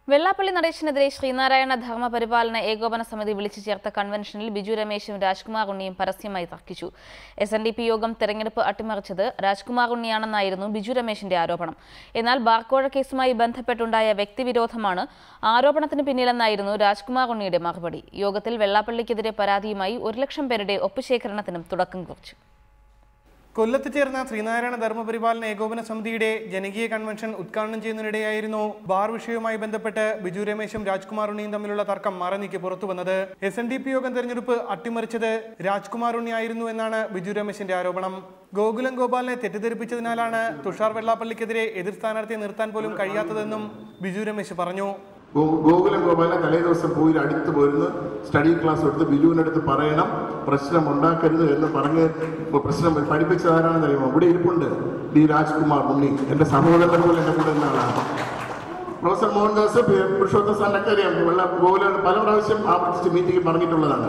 വെള്ളാപ്പള്ളി നടേശനെതിരെ ശ്രീനാരായണ ധർമ്മ പരിപാലന ഏകോപന സമിതി വിളിച്ചു ചേർത്ത കൺവെൻഷനിൽ ബിജു രമേശും രാജ്കുമാർ ഉണ്ണിയും പരസ്യമായി തർക്കിച്ചു എസ് എൻ ഡി പി യോഗം തെരഞ്ഞെടുപ്പ് അട്ടിമറിച്ചത് രാജ്കുമാർ ഉണ്ണിയാണെന്നായിരുന്നു ബിജു രമേശിന്റെ ആരോപണം എന്നാൽ ബാർക്കോഴ കേസുമായി ബന്ധപ്പെട്ടുണ്ടായ വ്യക്തിവിരോധമാണ് ആരോപണത്തിന് പിന്നിലെന്നായിരുന്നു രാജ്കുമാർ ഉണ്ണിയുടെ മറുപടി യോഗത്തിൽ വെള്ളാപ്പള്ളിക്കെതിരെ പരാതിയുമായി ഒരു ലക്ഷം പേരുടെ ഒപ്പുശേഖരണത്തിനും തുടക്കം കുറിച്ചു കൊല്ലത്ത് ചേർന്ന ശ്രീനാരായണ ധർമ്മപരിപാലന ഏകോപന സമിതിയുടെ ജനകീയ കൺവെൻഷൻ ഉദ്ഘാടനം ചെയ്യുന്നതിനിടെയായിരുന്നു ബാർ വിഷയവുമായി ബന്ധപ്പെട്ട് ബിജു രമേശും രാജ്കുമാർ ഉണ്ണിയും തമ്മിലുള്ള തർക്കം മറനീക്കി പുറത്തു വന്നത് എസ് എൻ ഡി പി യോഗം തെരഞ്ഞെടുപ്പ് അട്ടിമറിച്ചത് രാജ്കുമാർ ഉണ്ണി ആയിരുന്നു എന്നാണ് ബിജു രമേശിന്റെ ആരോപണം ഗോകുലം ഗോപാലിനെ തെറ്റിദ്ധരിപ്പിച്ചതിനാലാണ് തുഷാർ വെള്ളാപ്പള്ളിക്കെതിരെ എതിർ സ്ഥാനാർത്ഥിയെ നിർത്താൻ പോലും കഴിയാത്തതെന്നും ബിജു രമേശ് പറഞ്ഞു ഗോ- ഗോകുലം ഗോപാലനെ തലേ ദിവസം പോയി അടുത്ത് പോയിരുന്ന് സ്റ്റഡി ക്ലാസ് എടുത്ത് ബിജുവിൻ്റെ അടുത്ത് പറയണം പ്രശ്നം ഉണ്ടാക്കരുത് എന്ന് പറഞ്ഞ് പ്രശ്നം പഠിപ്പിച്ചതാരാണെന്ന് അറിയുമോ ഇവിടെ ഇരിപ്പുണ്ട് ഡി രാജ്കുമാർ ഉണ്ണി എൻ്റെ സഹോദരനെ പോലെ എൻ്റെ കൂടെ നിന്ന ആളാണ് പ്രൊഫസർ മോഹൻദാസ് പി- പുരുഷോത്തം സാറിനൊക്കെ അറിയാം വെള്ള ഗോകുലം പല പ്രാവശ്യം ആവർത്തിച്ച് മീറ്റിംഗ് പറഞ്ഞിട്ടുള്ളതാണ്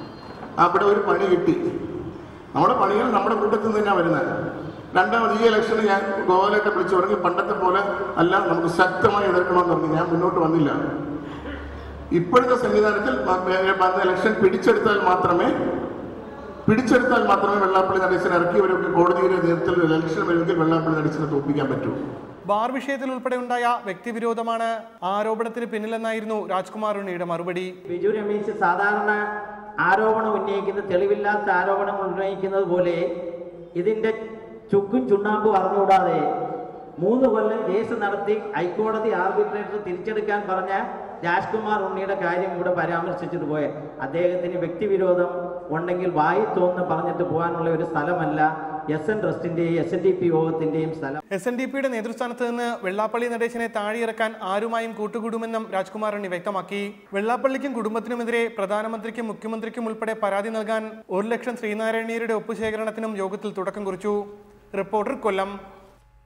അവിടെ ഒരു പണി കിട്ടി നമ്മുടെ പണികൾ നമ്മുടെ കൂട്ടത്തിൽ നിന്ന് തന്നെയാണ് വരുന്നത് രണ്ടാമത് ഈ ഇലക്ഷന് ഞാൻ ഗോവലൊക്കെ വിളിച്ചു തുടങ്ങി പണ്ടത്തെ പോലെ അല്ല നമുക്ക് ശക്തമായി എതിർക്കണമെന്ന് പറഞ്ഞു ഞാൻ മുന്നോട്ട് വന്നില്ല ഇപ്പോഴത്തെ സംവിധാനത്തിൽ മ- മ- വന്ന ഇലക്ഷൻ പിടിച്ചെടുത്താൽ മാത്രമേ പിടിച്ചെടുത്താൽ മാത്രമേ വെള്ളാപ്പള്ളി നടേശനെ ഇറക്കിയവരൊക്കെ കോടതിയുടെ നേതൃത്വത്തിൽ ഇലക്ഷൻ വരുമെങ്കിൽ വെള്ളാപ്പള്ളി നടേശനെ തോൽപ്പിക്കാൻ പറ്റൂ ബാർ വിഷയത്തിൽ ഉൾപ്പെടെ ഉണ്ടായ വ്യക്തിവിരോധമാണ് ആരോപണത്തിന് പിന്നിലെന്നായിരുന്നു രാജ്കുമാർ ഉണ്ണിയുടെ മറുപടി ബിജു രമേശ് സാധാരണ ആരോപണം ഉന്നയിക്കുന്ന തെളിവില്ലാത്ത ആരോപണങ്ങൾ ഉന്നയിക്കുന്നത് പോലെ ഇതിന്റെ ചുക്കും ചുണ്ണാമ്പും അറിഞ്ഞുകൂടാതെ മൂന്ന് കൊല്ലം കേസ് നടത്തി ഹൈക്കോടതി ആർബിട്രേറ്റർ തിരിച്ചെടുക്കാൻ പറഞ്ഞ രാജ്കുമാർ ഉണ്ണിയുടെ കാര്യം ഇവിടെ പരാമർശിച്ചതുപോലെ അദ്ദേഹത്തിന് വ്യക്തിവിരോധം ഉണ്ടെങ്കിൽ വായി തോന്നുന്നു പറഞ്ഞിട്ട് പോകാനുള്ള ഒരു സ്ഥലമല്ല എസ് എൻ ട്രസ്റ്റിന്റെയും എസ് എൻ ഡി പി യോഗത്തിന്റെയും സ്ഥലം എസ് എൻ ഡി പിയുടെ നേതൃസ്ഥാനത്ത് നിന്ന് വെള്ളാപ്പള്ളി നടേശനെ താഴെയിറക്കാൻ ആരുമായും കൂട്ടുകൂടുമെന്നും രാജ്കുമാർ ഉണ്ണി വ്യക്തമാക്കി വെള്ളാപ്പള്ളിക്കും കുടുംബത്തിനുമെതിരെ പ്രധാനമന്ത്രിക്കും മുഖ്യമന്ത്രിക്കും ഉൾപ്പെടെ പരാതി നൽകാൻ ഒരു ലക്ഷം ശ്രീനാരായണീയരുടെ ഒപ്പുശേഖരണത്തിനും യോഗത്തിൽ തുടക്കം കുറിച്ചു റിപ്പോർട്ടർ കൊല്ലം